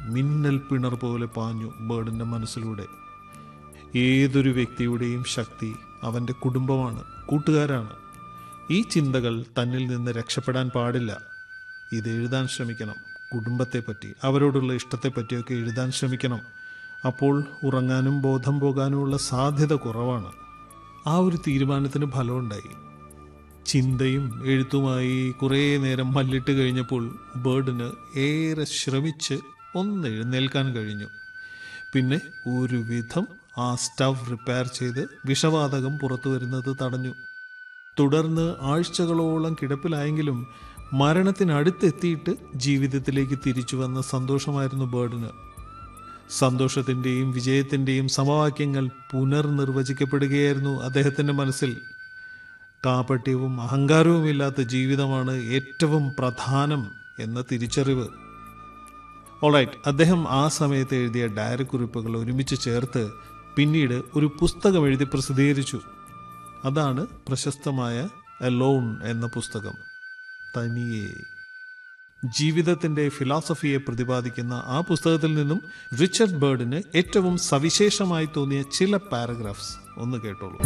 മിന്നൽ പിണർ പോലെ പാഞ്ഞു ബേർഡിൻ്റെ മനസ്സിലൂടെ ഏതൊരു വ്യക്തിയുടെയും ശക്തി അവൻ്റെ കുടുംബമാണ് കൂട്ടുകാരാണ് ഈ ചിന്തകൾ തന്നിൽ നിന്ന് രക്ഷപ്പെടാൻ പാടില്ല ഇത് എഴുതാൻ ശ്രമിക്കണം കുടുംബത്തെപ്പറ്റി അവരോടുള്ള ഇഷ്ടത്തെപ്പറ്റിയൊക്കെ എഴുതാൻ ശ്രമിക്കണം അപ്പോൾ ഉറങ്ങാനും ബോധം പോകാനുമുള്ള സാധ്യത കുറവാണ് ആ ഒരു തീരുമാനത്തിന് ഫലമുണ്ടായി ചിന്തയും എഴുത്തുമായി കുറേ നേരം മല്ലിട്ട് കഴിഞ്ഞപ്പോൾ ബേർഡിന് ഏറെ ശ്രമിച്ച് ഒന്ന് എഴുന്നേൽക്കാൻ കഴിഞ്ഞു പിന്നെ ഒരു വിധം ആ സ്റ്റവ് റിപ്പയർ ചെയ്ത് വിഷവാതകം പുറത്തു വരുന്നത് തടഞ്ഞു തുടർന്ന് ആഴ്ചകളോളം കിടപ്പിലായെങ്കിലും മരണത്തിനടുത്തെത്തിയിട്ട് ജീവിതത്തിലേക്ക് തിരിച്ചു വന്ന സന്തോഷമായിരുന്നു ബേർഡിന് സന്തോഷത്തിൻ്റെയും വിജയത്തിൻ്റെയും സമവാക്യങ്ങൾ പുനർനിർവചിക്കപ്പെടുകയായിരുന്നു അദ്ദേഹത്തിൻ്റെ മനസ്സിൽ കാപട്യവും അഹങ്കാരവുമില്ലാത്ത ജീവിതമാണ് ഏറ്റവും പ്രധാനം എന്ന തിരിച്ചറിവ് ഓളൈറ്റ് അദ്ദേഹം ആ സമയത്ത് എഴുതിയ ഡയറി കുറിപ്പുകൾ ഒരുമിച്ച് ചേർത്ത് പിന്നീട് ഒരു പുസ്തകം എഴുതി പ്രസിദ്ധീകരിച്ചു അതാണ് പ്രശസ്തമായ എലോൺ എന്ന പുസ്തകം തനിയെ ജീവിതത്തിന്റെ ഫിലോസഫിയെ പ്രതിപാദിക്കുന്ന ആ പുസ്തകത്തിൽ നിന്നും റിച്ചർഡ് ബേർഡിന് ഏറ്റവും സവിശേഷമായി തോന്നിയ ചില പാരഗ്രാഫ്സ് ഒന്ന് കേട്ടോളൂ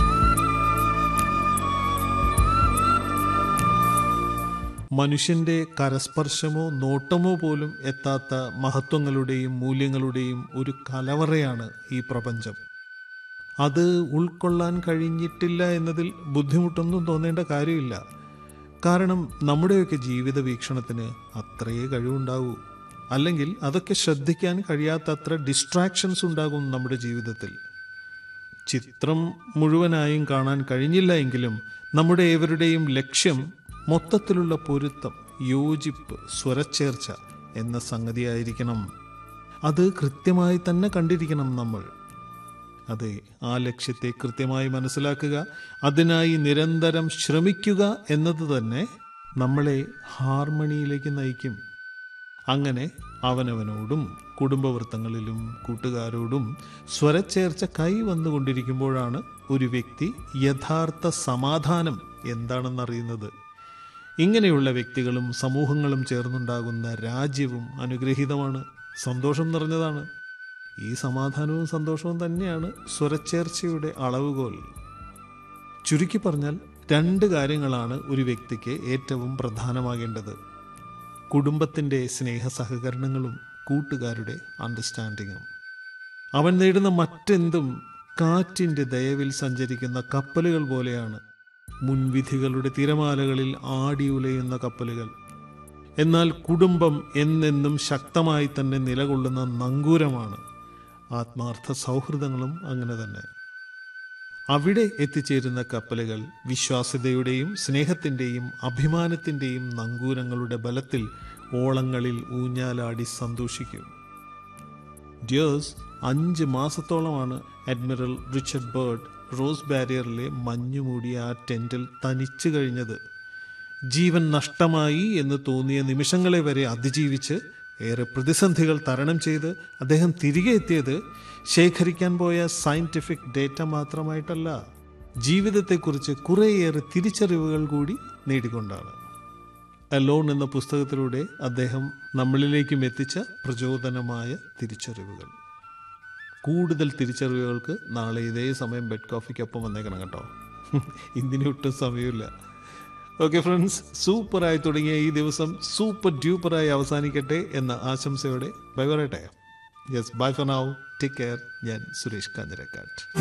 മനുഷ്യന്റെ കരസ്പർശമോ നോട്ടമോ പോലും എത്താത്ത മഹത്വങ്ങളുടെയും മൂല്യങ്ങളുടെയും ഒരു കലവറയാണ് ഈ പ്രപഞ്ചം അത് ഉൾക്കൊള്ളാൻ കഴിഞ്ഞിട്ടില്ല എന്നതിൽ ബുദ്ധിമുട്ടൊന്നും തോന്നേണ്ട കാര്യമില്ല കാരണം നമ്മുടെയൊക്കെ ജീവിത വീക്ഷണത്തിന് അത്രയേ കഴിവുണ്ടാവൂ അല്ലെങ്കിൽ അതൊക്കെ ശ്രദ്ധിക്കാൻ കഴിയാത്തത്ര ഡിസ്ട്രാക്ഷൻസ് ഉണ്ടാകും നമ്മുടെ ജീവിതത്തിൽ ചിത്രം മുഴുവനായും കാണാൻ കഴിഞ്ഞില്ല എങ്കിലും നമ്മുടെ ഏവരുടെയും ലക്ഷ്യം മൊത്തത്തിലുള്ള പൊരുത്തം യോജിപ്പ് സ്വരച്ചേർച്ച എന്ന സംഗതിയായിരിക്കണം അത് കൃത്യമായി തന്നെ കണ്ടിരിക്കണം നമ്മൾ അതെ ആ ലക്ഷ്യത്തെ കൃത്യമായി മനസ്സിലാക്കുക അതിനായി നിരന്തരം ശ്രമിക്കുക എന്നത് തന്നെ നമ്മളെ ഹാർമണിയിലേക്ക് നയിക്കും അങ്ങനെ അവനവനോടും കുടുംബവൃത്തങ്ങളിലും കൂട്ടുകാരോടും സ്വരച്ചേർച്ച കൈ വന്നുകൊണ്ടിരിക്കുമ്പോഴാണ് ഒരു വ്യക്തി യഥാർത്ഥ സമാധാനം എന്താണെന്നറിയുന്നത് ഇങ്ങനെയുള്ള വ്യക്തികളും സമൂഹങ്ങളും ചേർന്നുണ്ടാകുന്ന രാജ്യവും അനുഗ്രഹീതമാണ് സന്തോഷം നിറഞ്ഞതാണ് ഈ സമാധാനവും സന്തോഷവും തന്നെയാണ് സ്വരച്ചേർച്ചയുടെ അളവുകോൽ ചുരുക്കി പറഞ്ഞാൽ രണ്ട് കാര്യങ്ങളാണ് ഒരു വ്യക്തിക്ക് ഏറ്റവും പ്രധാനമാകേണ്ടത് കുടുംബത്തിൻ്റെ സ്നേഹ സഹകരണങ്ങളും കൂട്ടുകാരുടെ അണ്ടർസ്റ്റാൻഡിങ്ങും അവൻ നേടുന്ന മറ്റെന്തും കാറ്റിൻ്റെ ദയവിൽ സഞ്ചരിക്കുന്ന കപ്പലുകൾ പോലെയാണ് മുൻവിധികളുടെ തിരമാലകളിൽ ആടിയുലയുന്ന കപ്പലുകൾ എന്നാൽ കുടുംബം എന്നെന്നും ശക്തമായി തന്നെ നിലകൊള്ളുന്ന നങ്കൂരമാണ് ആത്മാർത്ഥ സൗഹൃദങ്ങളും അങ്ങനെ തന്നെ അവിടെ എത്തിച്ചേരുന്ന കപ്പലുകൾ വിശ്വാസ്യതയുടെയും സ്നേഹത്തിൻ്റെയും അഭിമാനത്തിൻ്റെയും നങ്കൂരങ്ങളുടെ ബലത്തിൽ ഓളങ്ങളിൽ ഊഞ്ഞാലാടി സന്തോഷിക്കും ഡിയേഴ്സ് അഞ്ച് മാസത്തോളമാണ് അഡ്മിറൽ റിച്ചർഡ് ബേർഡ് റോസ് ബാരിയറിലെ മഞ്ഞുമൂടിയ ആ ടെൻറ്റിൽ തനിച്ചു കഴിഞ്ഞത് ജീവൻ നഷ്ടമായി എന്ന് തോന്നിയ നിമിഷങ്ങളെ വരെ അതിജീവിച്ച് ഏറെ പ്രതിസന്ധികൾ തരണം ചെയ്ത് അദ്ദേഹം തിരികെ എത്തിയത് ശേഖരിക്കാൻ പോയ സയന്റിഫിക് ഡേറ്റ മാത്രമായിട്ടല്ല ജീവിതത്തെക്കുറിച്ച് കുറേയേറെ തിരിച്ചറിവുകൾ കൂടി നേടിക്കൊണ്ടാണ് അലോൺ എന്ന പുസ്തകത്തിലൂടെ അദ്ദേഹം നമ്മളിലേക്കും എത്തിച്ച പ്രചോദനമായ തിരിച്ചറിവുകൾ കൂടുതൽ തിരിച്ചറിവുകൾക്ക് നാളെ ഇതേ സമയം ബെഡ് കോഫിക്കൊപ്പം വന്നേക്കണം കേട്ടോ ഇതിനൊട്ടും സമയമില്ല ഓക്കെ ഫ്രണ്ട്സ് സൂപ്പറായി തുടങ്ങിയ ഈ ദിവസം സൂപ്പർ ഡ്യൂപ്പറായി അവസാനിക്കട്ടെ എന്ന ആശംസയോടെ ബൈ പറയട്ടെ yes bye for now take care ഞാൻ സുരേഷ് കാഞ്ഞിരക്കാട്ട്